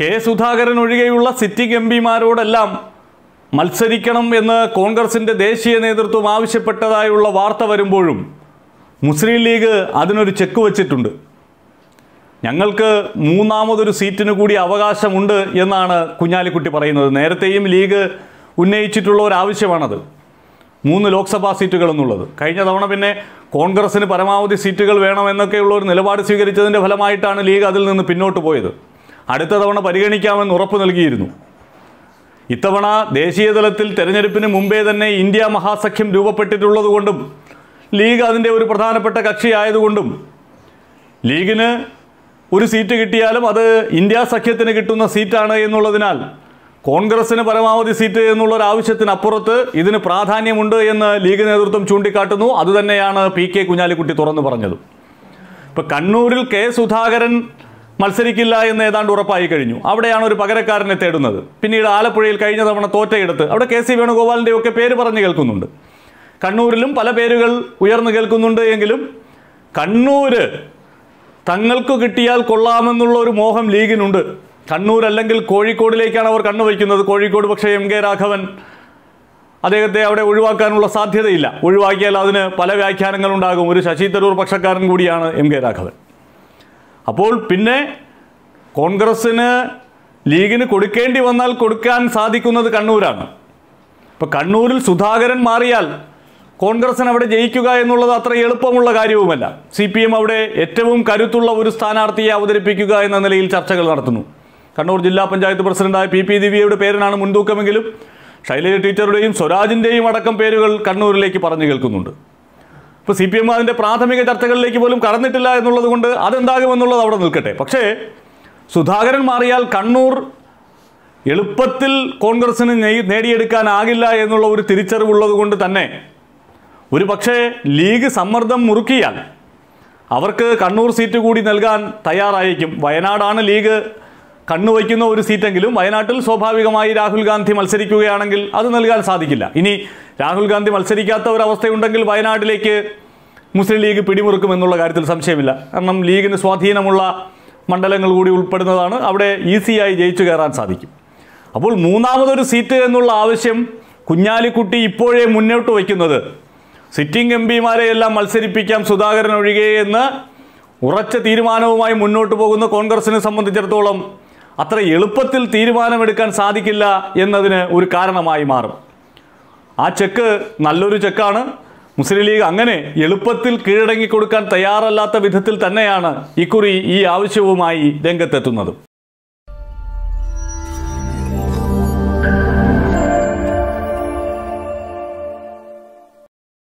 K Sudhakaran ഒഴികെയുള്ള sitting M പിമാരോടെല്ലാം മത്സരിക്കണം എന്ന് കോൺഗ്രസിൻ്റെ ദേശീയ നേതൃത്വം ആവശ്യപ്പെട്ടതായുള്ള വാർത്ത വരുമ്പോഴും മുസ്ലിം ലീഗ് അതിനൊരു ചെക്ക് വച്ചിട്ടുണ്ട് ഞങ്ങൾക്ക് മൂന്നാമതൊരു സീറ്റിന് കൂടി അവകാശമുണ്ട് എന്നാണ് കുഞ്ഞാലിക്കുട്ടി പറയുന്നത് നേരത്തെയും ലീഗ് ഉന്നയിച്ചിട്ടുള്ള ഒരു ആവശ്യമാണത് മൂന്ന് ലോക്സഭാ സീറ്റുകൾ എന്നുള്ളത് കഴിഞ്ഞ തവണ പിന്നെ കോൺഗ്രസിന് പരമാവധി സീറ്റുകൾ വേണമെന്നൊക്കെയുള്ള ഒരു നിലപാട് സ്വീകരിച്ചതിൻ്റെ ഫലമായിട്ടാണ് ലീഗ് അതിൽ നിന്ന് പിന്നോട്ട് പോയത് അടുത്ത തവണ പരിഗണിക്കാമെന്ന് ഉറപ്പ് നൽകിയിരുന്നു ഇത്തവണ ദേശീയ തലത്തിൽ തെരഞ്ഞെടുപ്പിന് മുമ്പേ തന്നെ ഇന്ത്യ മഹാസഖ്യം രൂപപ്പെട്ടിട്ടുള്ളത് കൊണ്ടും ലീഗ് അതിൻ്റെ ഒരു പ്രധാനപ്പെട്ട കക്ഷിയായതുകൊണ്ടും ലീഗിന് ഒരു സീറ്റ് കിട്ടിയാലും അത് ഇന്ത്യ സഖ്യത്തിന് കിട്ടുന്ന സീറ്റാണ് എന്നുള്ളതിനാൽ കോൺഗ്രസിന് പരമാവധി സീറ്റ് എന്നുള്ള ഒരു ആവശ്യത്തിനപ്പുറത്ത് ഇതിന് പ്രാധാന്യമുണ്ട് എന്ന് ലീഗ് നേതൃത്വം ചൂണ്ടിക്കാട്ടുന്നു അതുതന്നെയാണ് പി കെ കുഞ്ഞാലിക്കുട്ടി തുറന്നു പറഞ്ഞത് ഇപ്പം കണ്ണൂരിൽ കെ സുധാകരൻ മത്സരിക്കില്ല എന്ന് ഏതാണ്ട് ഉറപ്പായി കഴിഞ്ഞു അവിടെയാണ് ഒരു പകരക്കാരനെ തേടുന്നത് പിന്നീട് ആലപ്പുഴയിൽ കഴിഞ്ഞ തവണ തോറ്റയെടുത്ത് അവിടെ കെ സി വേണുഗോപാലിൻ്റെ ഒക്കെ പേര് പറഞ്ഞു കേൾക്കുന്നുണ്ട് കണ്ണൂരിലും പല പേരുകൾ ഉയർന്നു കേൾക്കുന്നുണ്ട് എങ്കിലും കണ്ണൂര് തങ്ങൾക്ക് കിട്ടിയാൽ കൊള്ളാമെന്നുള്ള ഒരു മോഹം ലീഗിനുണ്ട് കണ്ണൂർ അല്ലെങ്കിൽ കോഴിക്കോടിലേക്കാണ് അവർ കണ്ണുവയ്ക്കുന്നത് കോഴിക്കോട് പക്ഷേ എം കെ രാഘവൻ അദ്ദേഹത്തെ അവിടെ ഒഴിവാക്കാനുള്ള സാധ്യതയില്ല ഒഴിവാക്കിയാൽ അതിന് പല വ്യാഖ്യാനങ്ങളുണ്ടാകും ഒരു ശശി തരൂർ പക്ഷക്കാരൻ കൂടിയാണ് എം കെ രാഘവൻ അപ്പോൾ പിന്നെ കോൺഗ്രസ്സിന് ലീഗിന് കൊടുക്കേണ്ടി വന്നാൽ കൊടുക്കാൻ സാധിക്കുന്നത് കണ്ണൂരാണ് ഇപ്പം കണ്ണൂരിൽ സുധാകരൻ മാറിയാൽ കോൺഗ്രസിന് അവിടെ ജയിക്കുക എന്നുള്ളത് അത്ര എളുപ്പമുള്ള കാര്യവുമല്ല സി പി എം അവിടെ ഏറ്റവും കരുത്തുള്ള ഒരു സ്ഥാനാർത്ഥിയെ അവതരിപ്പിക്കുക എന്ന നിലയിൽ ചർച്ചകൾ നടത്തുന്നു കണ്ണൂർ ജില്ലാ പഞ്ചായത്ത് പ്രസിഡന്റായ പി പി ദിവ്യയുടെ പേരിനാണ് മുൻതൂക്കമെങ്കിലും ശൈലജ ടീച്ചറുടെയും സ്വരാജിൻ്റെയും അടക്കം പേരുകൾ കണ്ണൂരിലേക്ക് പറഞ്ഞു കേൾക്കുന്നുണ്ട് ഇപ്പോൾ സി പി എം അതിൻ്റെ പ്രാഥമിക ചർച്ചകളിലേക്ക് പോലും കടന്നിട്ടില്ല എന്നുള്ളത് കൊണ്ട് അതെന്താകുമെന്നുള്ളത് അവിടെ നിൽക്കട്ടെ പക്ഷേ സുധാകരൻ മാറിയാൽ കണ്ണൂർ എളുപ്പത്തിൽ കോൺഗ്രസിന് നേ- നേടിയെടുക്കാനാകില്ല എന്നുള്ള ഒരു തിരിച്ചറിവുള്ളത് കൊണ്ട് തന്നെ ഒരു പക്ഷേ ലീഗ് സമ്മർദ്ദം മുറുക്കിയാൽ അവർക്ക് കണ്ണൂർ സീറ്റ് കൂടി നൽകാൻ തയ്യാറായിരിക്കും വയനാടാണ് ലീഗ് കണ്ണുവയ്ക്കുന്ന ഒരു സീറ്റെങ്കിലും വയനാട്ടിൽ സ്വാഭാവികമായി രാഹുൽ ഗാന്ധി മത്സരിക്കുകയാണെങ്കിൽ അത് നൽകാൻ സാധിക്കില്ല ഇനി രാഹുൽ ഗാന്ധി മത്സരിക്കാത്ത ഒരവസ്ഥയുണ്ടെങ്കിൽ വയനാട്ടിലേക്ക് മുസ്ലിം ലീഗ് പിടിമുറുക്കുമെന്നുള്ള കാര്യത്തിൽ സംശയമില്ല കാരണം ലീഗിന് സ്വാധീനമുള്ള മണ്ഡലങ്ങൾ കൂടി ഉൾപ്പെടുന്നതാണ് അവിടെ ഈസിയായി ജയിച്ചു കയറാൻ സാധിക്കും അപ്പോൾ മൂന്നാമതൊരു സീറ്റ് എന്നുള്ള ആവശ്യം കുഞ്ഞാലിക്കുട്ടി ഇപ്പോഴേ മുന്നോട്ട് വയ്ക്കുന്നത് സിറ്റിംഗ് എം പിമാരെ എല്ലാം മത്സരിപ്പിക്കാം സുധാകരൻ ഒഴികെ എന്ന് ഉറച്ച തീരുമാനവുമായി മുന്നോട്ട് പോകുന്ന കോൺഗ്രസിനെ സംബന്ധിച്ചിടത്തോളം അത്ര എളുപ്പത്തിൽ തീരുമാനമെടുക്കാൻ സാധിക്കില്ല എന്നതിന് ഒരു കാരണമായി മാറും ആ ചെക്ക് നല്ലൊരു ചെക്കാണ് മുസ്ലിം ലീഗ് അങ്ങനെ എളുപ്പത്തിൽ കീഴടങ്ങി കൊടുക്കാൻ തയ്യാറല്ലാത്ത വിധത്തിൽ തന്നെയാണ് ഇക്കുറി ഈ ആവശ്യവുമായി രംഗത്തെത്തുന്നത്